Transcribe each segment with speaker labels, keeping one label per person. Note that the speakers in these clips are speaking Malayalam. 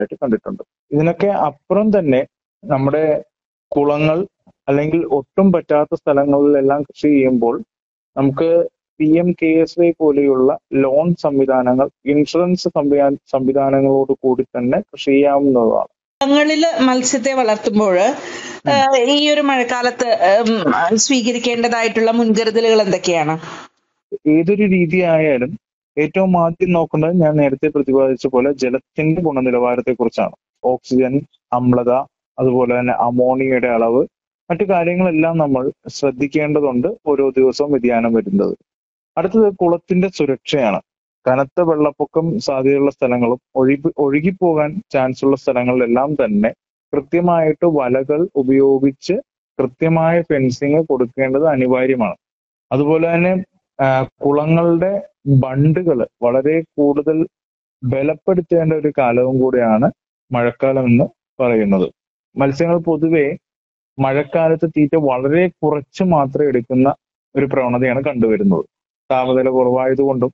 Speaker 1: ചെയ്യുന്നതായിട്ട് കണ്ടിട്ടുണ്ട് ഇതിനൊക്കെ അപ്പുറം തന്നെ നമ്മുടെ കുളങ്ങൾ അല്ലെങ്കിൽ ഒട്ടും പറ്റാത്ത സ്ഥലങ്ങളിലെല്ലാം കൃഷി ചെയ്യുമ്പോൾ നമുക്ക് P M K S Y പോലെയുള്ള ലോൺ സംവിധാനങ്ങൾ ഇൻഷുറൻസ് സംവിധാന സംവിധാനങ്ങളോട് കൂടി തന്നെ കൃഷി ചെയ്യാവുന്നതാണ്
Speaker 2: കുളങ്ങളില് മത്സ്യത്തെ വളർത്തുമ്പോൾ ഈ ഒരു മഴക്കാലത്ത് ഉം, സ്വീകരിക്കേണ്ടതായിട്ടുള്ള മുൻകരുതലുകൾ എന്തൊക്കെയാണ്
Speaker 1: ഏതൊരു രീതിയായാലും ഏറ്റവും ആദ്യം നോക്കേണ്ടത് ഞാൻ നേരത്തെ പ്രതിപാദിച്ച പോലെ ജലത്തിന്റെ ഗുണനിലവാരത്തെ കുറിച്ചാണ് ഓക്സിജൻ അമ്ലത അതുപോലെ തന്നെ അമോണിയയുടെ അളവ് മറ്റു കാര്യങ്ങളെല്ലാം നമ്മൾ ശ്രദ്ധിക്കേണ്ടതുണ്ട് ഓരോ ദിവസവും വ്യതിയാനം വരുന്നത് അടുത്തത് കുളത്തിന്റെ സുരക്ഷയാണ് കനത്ത വെള്ളപ്പൊക്കം സാധ്യതയുള്ള സ്ഥലങ്ങളും ഒഴുകി ഒഴുകിപ്പോകാൻ ചാൻസ് ഉള്ള സ്ഥലങ്ങളിലെല്ലാം തന്നെ കൃത്യമായിട്ട് വലകൾ ഉപയോഗിച്ച് കൃത്യമായ ഫെൻസിങ് കൊടുക്കേണ്ടത് അനിവാര്യമാണ് അതുപോലെ തന്നെ ആ, കുളങ്ങളുടെ ബണ്ടുകൾ വളരെ കൂടുതൽ ബലപ്പെടുത്തേണ്ട ഒരു കാലവും കൂടിയാണ് മഴക്കാലം എന്ന് പറയുന്നത് മത്സ്യങ്ങൾ പൊതുവെ മഴക്കാലത്ത് തീറ്റ വളരെ കുറച്ച് മാത്രം എടുക്കുന്ന ഒരു പ്രവണതയാണ് കണ്ടുവരുന്നത് താപനില കുറവായതുകൊണ്ടും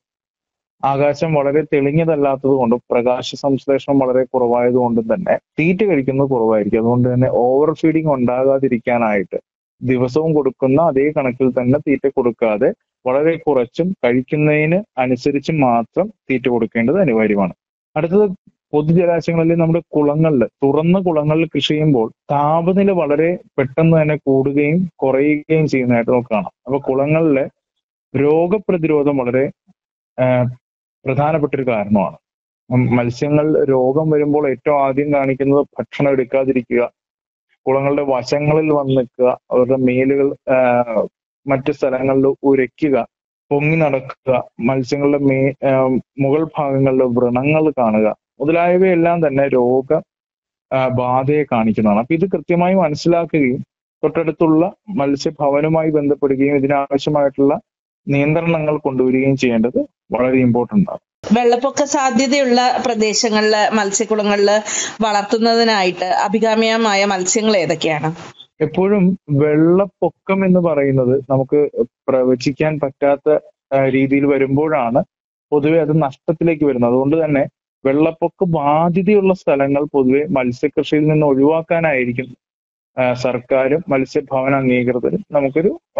Speaker 1: ആകാശം വളരെ തെളിഞ്ഞതല്ലാത്തത് കൊണ്ടും പ്രകാശ സംശ്ലേഷണം വളരെ കുറവായതുകൊണ്ടും തന്നെ തീറ്റ കഴിക്കുന്നത് കുറവായിരിക്കും അതുകൊണ്ട് തന്നെ ഓവർ ഫീഡിങ് ഉണ്ടാകാതിരിക്കാനായിട്ട് ദിവസവും കൊടുക്കുന്ന അതേ കണക്കിൽ തന്നെ തീറ്റ കൊടുക്കാതെ വളരെ കുറച്ചും കഴിക്കുന്നതിന് അനുസരിച്ച് മാത്രം തീറ്റ കൊടുക്കേണ്ടത് അനിവാര്യമാണ് അടുത്തത് പൊതുജലാശയങ്ങളിൽ നമ്മുടെ കുളങ്ങളിൽ തുറന്ന കുളങ്ങളിൽ കൃഷി ചെയ്യുമ്പോൾ താപനില വളരെ പെട്ടെന്ന് തന്നെ കൂടുകയും കുറയുകയും ചെയ്യുന്നതായിട്ട് നമുക്ക് കാണാം അപ്പൊ കുളങ്ങളിലെ രോഗപ്രതിരോധം വളരെ ആ, പ്രധാനപ്പെട്ട ഒരു കാരണമാണ് ഉം, മത്സ്യങ്ങൾ രോഗം വരുമ്പോൾ ഏറ്റവും ആദ്യം കാണിക്കുന്നത് ഭക്ഷണം എടുക്കാതിരിക്കുക കുളങ്ങളുടെ വശങ്ങളിൽ വന്ന് നിൽക്കുക അവരുടെ മേലുകൾ ആ, മറ്റു സ്ഥലങ്ങളിൽ ഉരയ്ക്കുക പൊങ്ങി നടക്കുക മത്സ്യങ്ങളുടെ മേ ആ, മുകൾ ഭാഗങ്ങളിൽ വ്രണങ്ങൾ കാണുക മുതലായവയെല്ലാം തന്നെ രോഗ ആ, ബാധയെ കാണിക്കുന്നതാണ് അപ്പൊ ഇത് കൃത്യമായി മനസ്സിലാക്കുകയും തൊട്ടടുത്തുള്ള മത്സ്യഭവനുമായി ബന്ധപ്പെടുകയും ഇതിനാവശ്യമായിട്ടുള്ള നിയന്ത്രണങ്ങൾ കൊണ്ടുവരികയും ചെയ്യേണ്ടത് വളരെ ഇമ്പോർട്ടൻ്റ് ആണ്
Speaker 2: വെള്ളപ്പൊക്ക സാധ്യതയുള്ള പ്രദേശങ്ങളില് മത്സ്യക്കുളങ്ങളില് വളർത്തുന്നതിനായിട്ട് അഭികാമ്യമായ മത്സ്യങ്ങൾ ഏതൊക്കെയാണ്
Speaker 1: എപ്പോഴും വെള്ളപ്പൊക്കം എന്ന് പറയുന്നത് നമുക്ക് പ്രവചിക്കാൻ പറ്റാത്ത ആ, രീതിയിൽ വരുമ്പോഴാണ് പൊതുവെ അത് നഷ്ടത്തിലേക്ക് വരുന്നത് അതുകൊണ്ട് തന്നെ വെള്ളപ്പൊക്ക ബാധ്യതയുള്ള സ്ഥലങ്ങൾ പൊതുവെ മത്സ്യകൃഷിയിൽ നിന്ന് ഒഴിവാക്കാനായിരിക്കും ആ, സർക്കാരും മത്സ്യഭവന അംഗീകൃതരും നമുക്കൊരു ആ,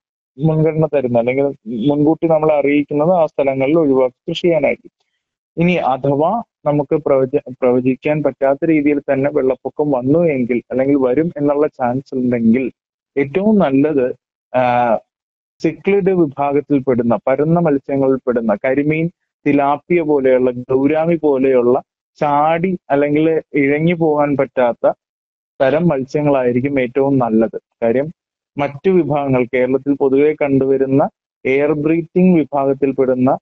Speaker 1: മുൻഗണന തരുന്നത് അല്ലെങ്കിൽ മുൻകൂട്ടി നമ്മളെ അറിയിക്കുന്നത് ആ സ്ഥലങ്ങളിൽ ഒഴിവാക്കി കൃഷി ചെയ്യാനായിരിക്കും ഇനി അഥവാ നമുക്ക് പ്രവച പ്രവചിക്കാൻ പറ്റാത്ത രീതിയിൽ തന്നെ വെള്ളപ്പൊക്കം വന്നു എങ്കിൽ അല്ലെങ്കിൽ വരും എന്നുള്ള ചാൻസ് ഉണ്ടെങ്കിൽ ഏറ്റവും നല്ലത് സിക്ലിഡ് വിഭാഗത്തിൽപ്പെടുന്ന പരന്ന മത്സ്യങ്ങളിൽ പെടുന്ന കരിമീൻ തിലാപ്പിയ പോലെയുള്ള ഗൗരാമി പോലെയുള്ള ചാടി അല്ലെങ്കിൽ ഇഴഞ്ഞു പോകാൻ പറ്റാത്ത തരം മത്സ്യങ്ങളായിരിക്കും ഏറ്റവും നല്ലത് കാര്യം മറ്റു വിഭാഗങ്ങൾ കേരളത്തിൽ പൊതുവെ കണ്ടുവരുന്ന എയർ ബ്രീത്തിങ് വിഭാഗത്തിൽപ്പെടുന്ന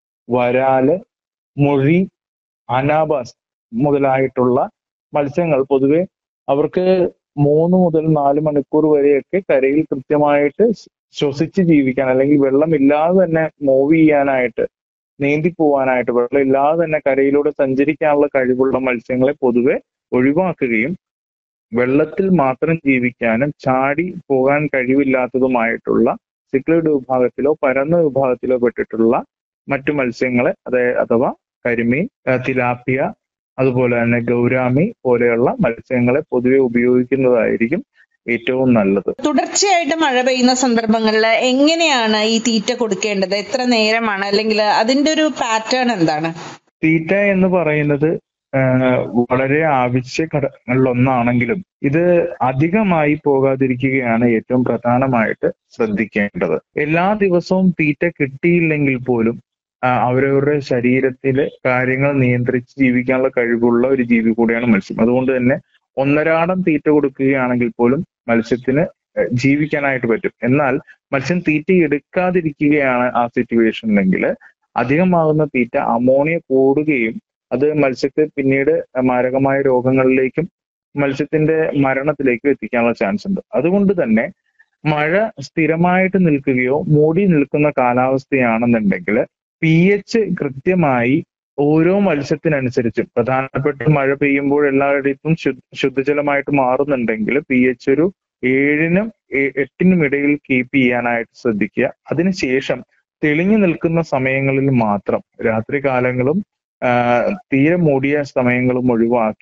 Speaker 1: വരാല് മൊഴി അനാബാസ് മുതലായിട്ടുള്ള മത്സ്യങ്ങൾ പൊതുവെ അവർക്ക് മൂന്ന് മുതൽ നാല് മണിക്കൂർ വരെയൊക്കെ കരയിൽ കൃത്യമായിട്ട് ശ്വസിച്ച് ജീവിക്കാൻ അല്ലെങ്കിൽ വെള്ളമില്ലാതെ തന്നെ മൂവ് ചെയ്യാനായിട്ട് നീന്തി പോവാനായിട്ട് വെള്ളമില്ലാതെ തന്നെ കരയിലൂടെ സഞ്ചരിക്കാനുള്ള കഴിവുള്ള മത്സ്യങ്ങളെ പൊതുവെ ഒഴിവാക്കുകയും വെള്ളത്തിൽ മാത്രം ജീവിക്കാനും ചാടി പോകാൻ കഴിവില്ലാത്തതുമായിട്ടുള്ള സിക്ലിഡ് വിഭാഗത്തിലോ പരന്ന വിഭാഗത്തിലോ പെട്ടിട്ടുള്ള മറ്റു മത്സ്യങ്ങളെ അതായത് അഥവാ കരിമീൻ ആ, തിലാപ്പിയ അതുപോലെ തന്നെ ഗൗരാമി പോലെയുള്ള മത്സ്യങ്ങളെ പൊതുവെ ഉപയോഗിക്കുന്നതായിരിക്കും ഏറ്റവും നല്ലത്
Speaker 2: തുടർച്ചയായിട്ട് മഴ പെയ്യുന്ന സന്ദർഭങ്ങളിൽ എങ്ങനെയാണ് ഈ തീറ്റ കൊടുക്കേണ്ടത് എത്ര നേരമാണ് അല്ലെങ്കിൽ അതിന്റെ ഒരു പാറ്റേൺ എന്താണ്
Speaker 1: തീറ്റ എന്ന് പറയുന്നത് ആ, വളരെ ആവശ്യ ഘടകങ്ങളിൽ ഒന്നാണെങ്കിലും ഇത് അധികമായി പോകാതിരിക്കുകയാണ് ഏറ്റവും പ്രധാനമായിട്ട് ശ്രദ്ധിക്കേണ്ടത് എല്ലാ ദിവസവും തീറ്റ കിട്ടിയില്ലെങ്കിൽ പോലും ആ, അവരവരുടെ ശരീരത്തിലെ കാര്യങ്ങൾ നിയന്ത്രിച്ച് ജീവിക്കാനുള്ള കഴിവുള്ള ഒരു ജീവി കൂടിയാണ് മത്സ്യം അതുകൊണ്ട് തന്നെ ഒന്നരാടം തീറ്റ കൊടുക്കുകയാണെങ്കിൽ പോലും മത്സ്യത്തിന് ഏഹ്, ജീവിക്കാനായിട്ട് പറ്റും എന്നാൽ മത്സ്യം തീറ്റ എടുക്കാതിരിക്കുകയാണ് ആ സിറ്റുവേഷനിലെങ്കിൽ അധികമാകുന്ന തീറ്റ അമോണിയ കൂടുകയും അത് മത്സ്യത്തെ പിന്നീട് മാരകമായ രോഗങ്ങളിലേക്കും മത്സ്യത്തിന്റെ മരണത്തിലേക്കും എത്തിക്കാനുള്ള ചാൻസ് ഉണ്ട് അതുകൊണ്ട് തന്നെ മഴ സ്ഥിരമായിട്ട് നിൽക്കുകയോ മൂടി നിൽക്കുന്ന കാലാവസ്ഥയാണെന്നുണ്ടെങ്കിൽ പി എച്ച് കൃത്യമായി ഓരോ മത്സ്യത്തിനനുസരിച്ചും പ്രധാനപ്പെട്ട മഴ പെയ്യുമ്പോൾ എല്ലായിടത്തും ശുദ്ധ ശുദ്ധജലമായിട്ട് മാറുന്നുണ്ടെങ്കിൽ പി എച്ച് ഒരു ഏഴിനും എ- എട്ടിനും ഇടയിൽ കീപ്പ് ചെയ്യാനായിട്ട് ശ്രദ്ധിക്കുക അതിനുശേഷം തെളിഞ്ഞു നിൽക്കുന്ന സമയങ്ങളിൽ മാത്രം രാത്രി കാലങ്ങളും തീരെ മൂടിയ സമയങ്ങളും ഒഴിവാക്കി